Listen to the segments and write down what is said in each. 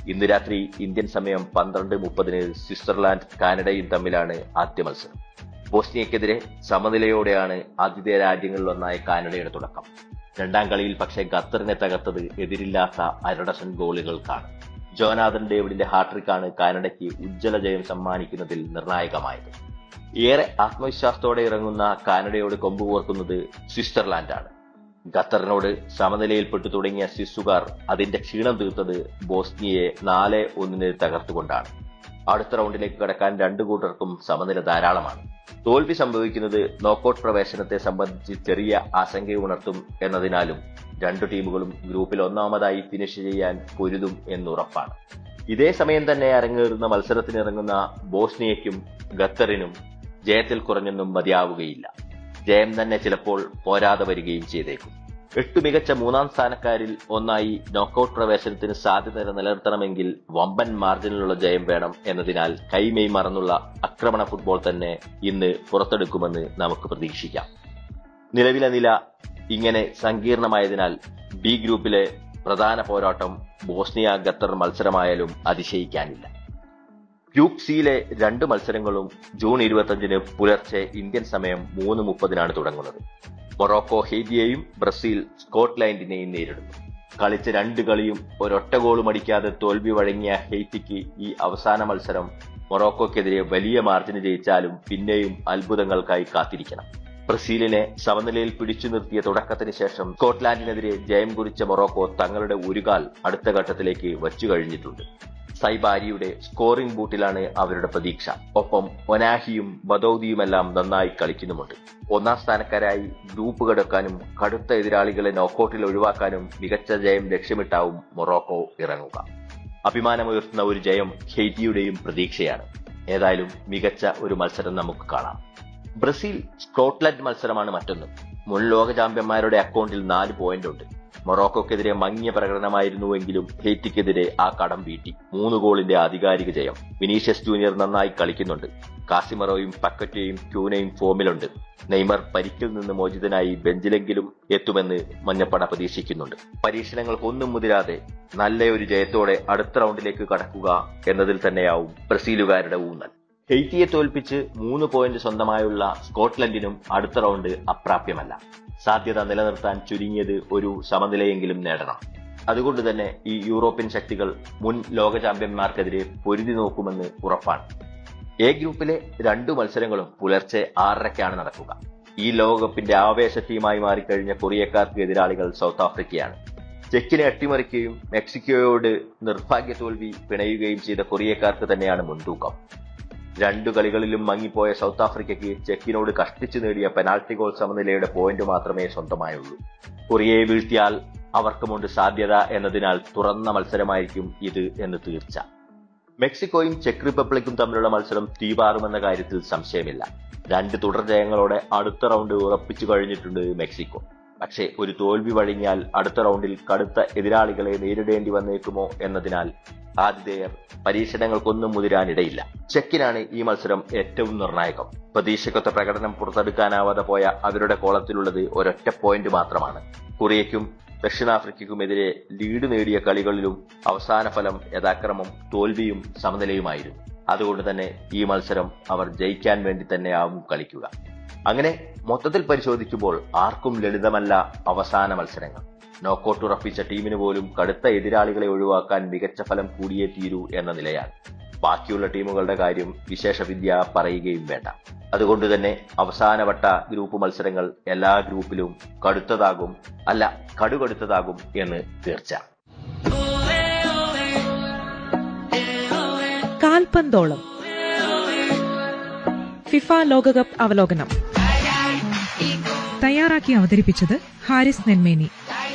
ഇന്ന് രാത്രി ഇന്ത്യൻ സമയം പന്ത്രണ്ട് മുപ്പതിന് സ്വിറ്റ്സർലാൻഡ് കാനഡയും തമ്മിലാണ് ആദ്യ മത്സരം ബോസ്നിയക്കെതിരെ സമനിലയോടെയാണ് ആതിഥേയ രാജ്യങ്ങളിലൊന്നായ കാനഡയുടെ തുടക്കം രണ്ടാം കളിയിൽ പക്ഷേ ഖത്തറിനെ തകർത്തത് എതിരില്ലാത്ത അരഡസൻ ഗോളുകൾക്കാണ് ജോനാഥൻ ഡേവിഡിന്റെ ഹാട്രിക്കാണ് കാനഡയ്ക്ക് ഉജ്ജ്വല ജയം സമ്മാനിക്കുന്നതിൽ നിർണായകമായത് ഏറെ ആത്മവിശ്വാസത്തോടെ ഇറങ്ങുന്ന കാനഡയോട് കൊമ്പ് കോർക്കുന്നത് സ്വിറ്റ്സർലാൻഡാണ് ഖത്തറിനോട് സമനിലയിൽപ്പെട്ടു തുടങ്ങിയ സ്വിസ്സുകാർ അതിന്റെ ക്ഷീണം തീർത്തത് ബോസ്നിയയെ നാല് ഒന്നിന് തകർത്തുകൊണ്ടാണ് അടുത്ത റൗണ്ടിലേക്ക് കടക്കാൻ രണ്ടു കൂട്ടർക്കും സമനില ധാരാളമാണ് തോൽവി സംഭവിക്കുന്നത് നോക്കൌട്ട് പ്രവേശനത്തെ സംബന്ധിച്ച് ചെറിയ ആശങ്കയുണർത്തും എന്നതിനാലും രണ്ടു ടീമുകളും ഗ്രൂപ്പിൽ ഒന്നാമതായി ഫിനിഷ് ചെയ്യാൻ പൊരുതും എന്നുറപ്പാണ് ഇതേ സമയം തന്നെ അരങ്ങേറുന്ന മത്സരത്തിനിറങ്ങുന്ന ബോസ്നിയയ്ക്കും ഖത്തറിനും ജയത്തിൽ കുറഞ്ഞൊന്നും മതിയാവുകയില്ല ജയം തന്നെ ചിലപ്പോൾ പോരാതെ വരികയും ചെയ്തേക്കും എട്ട് മികച്ച മൂന്നാം സ്ഥാനക്കാരിൽ ഒന്നായി നോക്കൌട്ട് പ്രവേശനത്തിന് സാധ്യത നിലനിർത്തണമെങ്കിൽ വമ്പൻ മാർജിനിലുള്ള ജയം വേണം എന്നതിനാൽ കൈമെയ് മറന്നുള്ള ആക്രമണ ഫുട്ബോൾ തന്നെ ഇന്ന് പുറത്തെടുക്കുമെന്ന് നമുക്ക് പ്രതീക്ഷിക്കാം നിലവിലെ നില ഇങ്ങനെ സങ്കീർണമായതിനാൽ ബി ഗ്രൂപ്പിലെ പ്രധാന പോരാട്ടം ബോസ്നിയ ഖത്തർ മത്സരമായാലും അതിശയിക്കാനില്ല ഗ്രൂപ്പ് സിയിലെ രണ്ട് മത്സരങ്ങളും ജൂൺ ഇരുപത്തിയഞ്ചിന് പുലർച്ചെ ഇന്ത്യൻ സമയം മൂന്ന് മുപ്പതിനാണ് തുടങ്ങുന്നത് മൊറോക്കോ ഹെയ്റ്റിയെയും ബ്രസീൽ സ്കോട്ട്ലാൻഡിനെയും നേരിടുന്നു കളിച്ച രണ്ട് കളിയും ഒരൊറ്റ ഗോളും അടിക്കാതെ തോൽവി വഴങ്ങിയ ഹെയ്റ്റിക്ക് ഈ അവസാന മത്സരം മൊറോക്കോക്കെതിരെ വലിയ മാർജിന് ജയിച്ചാലും പിന്നെയും അത്ഭുതങ്ങൾക്കായി കാത്തിരിക്കണം ബ്രസീലിനെ സമനിലയിൽ പിടിച്ചു നിർത്തിയ തുടക്കത്തിന് ശേഷം സ്കോട്ട്ലാൻഡിനെതിരെ ജയം കുറിച്ച മൊറോക്കോ തങ്ങളുടെ ഒരുകാൽ അടുത്ത ഘട്ടത്തിലേക്ക് വച്ചു കഴിഞ്ഞിട്ടുണ്ട് സൈബാരിയുടെ സ്കോറിംഗ് ബൂട്ടിലാണ് അവരുടെ പ്രതീക്ഷ ഒപ്പം ഒനാഹിയും ബദൌദിയുമെല്ലാം നന്നായി കളിക്കുന്നുമുണ്ട് ഒന്നാം സ്ഥാനക്കാരായി ഗ്രൂപ്പ് കടക്കാനും കടുത്ത എതിരാളികളെ നോക്കൌട്ടിൽ ഒഴിവാക്കാനും മികച്ച ജയം ലക്ഷ്യമിട്ടാവും മൊറോക്കോ ഇറങ്ങുക അഭിമാനമുയർത്തുന്ന ഒരു ജയം ഹെയ്റ്റിയുടെയും പ്രതീക്ഷയാണ് ഏതായാലും മികച്ച ഒരു മത്സരം നമുക്ക് കാണാം ബ്രസീൽ സ്കോട്ട്ലൻഡ് മത്സരമാണ് മറ്റൊന്ന് മുൻ ലോക ചാമ്പ്യന്മാരുടെ അക്കൗണ്ടിൽ നാല് പോയിന്റ് ഉണ്ട് മൊറോക്കോക്കെതിരെ മങ്ങിയ പ്രകടനമായിരുന്നുവെങ്കിലും ഹെയ്റ്റിക്കെതിരെ ആ കടം വീട്ടി മൂന്ന് ഗോളിന്റെ ആധികാരിക ജയം വിനീഷ്യസ് ജൂനിയർ നന്നായി കളിക്കുന്നുണ്ട് കാസിമറോയും പക്കറ്റയും ക്യൂനയും ഫോമിലുണ്ട് നെയ്മർ പരിക്കിൽ നിന്ന് മോചിതനായി ബെഞ്ചിലെങ്കിലും എത്തുമെന്ന് മഞ്ഞപ്പട പ്രതീക്ഷിക്കുന്നുണ്ട് പരീക്ഷണങ്ങൾക്കൊന്നും മുതിരാതെ നല്ല ഒരു ജയത്തോടെ അടുത്ത റൗണ്ടിലേക്ക് കടക്കുക എന്നതിൽ തന്നെയാവും ബ്രസീലുകാരുടെ ഊന്നൽ ഹെയ്റ്റിയെ തോൽപ്പിച്ച് മൂന്ന് പോയിന്റ് സ്വന്തമായുള്ള സ്കോട്ട്ലൻഡിനും അടുത്ത റൗണ്ട് അപ്രാപ്യമല്ല സാധ്യത നിലനിർത്താൻ ചുരുങ്ങിയത് ഒരു സമനിലയെങ്കിലും നേടണം അതുകൊണ്ട് തന്നെ ഈ യൂറോപ്യൻ ശക്തികൾ മുൻ ലോക ചാമ്പ്യന്മാർക്കെതിരെ പൊരുതി നോക്കുമെന്ന് ഉറപ്പാണ് എ ഗ്രൂപ്പിലെ രണ്ടു മത്സരങ്ങളും പുലർച്ചെ ആറരയ്ക്കാണ് നടക്കുക ഈ ലോകകപ്പിന്റെ ആവേശ ടീമായി മാറിക്കഴിഞ്ഞ കൊറിയക്കാർക്ക് എതിരാളികൾ സൗത്ത് ആഫ്രിക്കയാണ് ചെക്കിനെ അട്ടിമറിക്കുകയും മെക്സിക്കോയോട് നിർഭാഗ്യ തോൽവി പിണയുകയും ചെയ്ത കൊറിയക്കാർക്ക് തന്നെയാണ് മുൻതൂക്കം രണ്ടു കളികളിലും മങ്ങിപ്പോയ സൗത്ത് ആഫ്രിക്കയ്ക്ക് ചെക്കിനോട് കഷ്ടിച്ചു നേടിയ പെനാൽറ്റി ഗോൾ സമനിലയുടെ പോയിന്റ് മാത്രമേ സ്വന്തമായുള്ളൂ കൊറിയയെ വീഴ്ത്തിയാൽ അവർക്കുമുണ്ട് സാധ്യത എന്നതിനാൽ തുറന്ന മത്സരമായിരിക്കും ഇത് എന്ന് തീർച്ച മെക്സിക്കോയും ചെക്ക് റിപ്പബ്ലിക്കും തമ്മിലുള്ള മത്സരം തീപാറുമെന്ന കാര്യത്തിൽ സംശയമില്ല രണ്ട് തുടർ ജയങ്ങളോടെ അടുത്ത റൗണ്ട് ഉറപ്പിച്ചു കഴിഞ്ഞിട്ടുണ്ട് മെക്സിക്കോ പക്ഷേ ഒരു തോൽവി വഴങ്ങിയാൽ അടുത്ത റൗണ്ടിൽ കടുത്ത എതിരാളികളെ നേരിടേണ്ടി വന്നേക്കുമോ എന്നതിനാൽ ആതിഥേയർ പരീക്ഷണങ്ങൾക്കൊന്നും മുതിരാനിടയില്ല ചെക്കിനാണ് ഈ മത്സരം ഏറ്റവും നിർണായകം പ്രതീക്ഷക്കൊത്ത പ്രകടനം പുറത്തെടുക്കാനാവാതെ പോയ അവരുടെ കോളത്തിലുള്ളത് ഒരൊറ്റ പോയിന്റ് മാത്രമാണ് കൊറിയയ്ക്കും ദക്ഷിണാഫ്രിക്കയ്ക്കുമെതിരെ ലീഡ് നേടിയ കളികളിലും അവസാന ഫലം യഥാക്രമം തോൽവിയും സമനിലയുമായിരുന്നു അതുകൊണ്ട് തന്നെ ഈ മത്സരം അവർ ജയിക്കാൻ വേണ്ടി തന്നെയാവും കളിക്കുക അങ്ങനെ മൊത്തത്തിൽ പരിശോധിക്കുമ്പോൾ ആർക്കും ലളിതമല്ല അവസാന മത്സരങ്ങൾ നോക്കൌട്ട് ഉറപ്പിച്ച ടീമിന് പോലും കടുത്ത എതിരാളികളെ ഒഴിവാക്കാൻ മികച്ച ഫലം കൂടിയേ തീരൂ എന്ന നിലയാണ് ബാക്കിയുള്ള ടീമുകളുടെ കാര്യം വിശേഷവിദ്യ പറയുകയും വേണ്ട അതുകൊണ്ട് തന്നെ അവസാനവട്ട ഗ്രൂപ്പ് മത്സരങ്ങൾ എല്ലാ ഗ്രൂപ്പിലും കടുത്തതാകും അല്ല കടുകടുത്തതാകും എന്ന് തീർച്ച കാൽപന്തോളം ഫിഫ ലോകകപ്പ് അവലോകനം തയ്യാറാക്കി അവതരിപ്പിച്ചത് Haris Nenmeni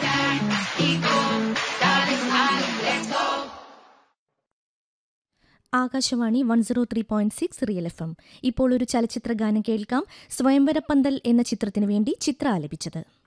Akashvani one zero three point six real F M ഇപ്പോൾ ഒരു ചലച്ചിത്ര ഗാനം കേൾക്കാം സ്വയംവര പന്തൽ എന്ന ചിത്രത്തിനു വേണ്ടി ചിത്ര ആലപിച്ചത്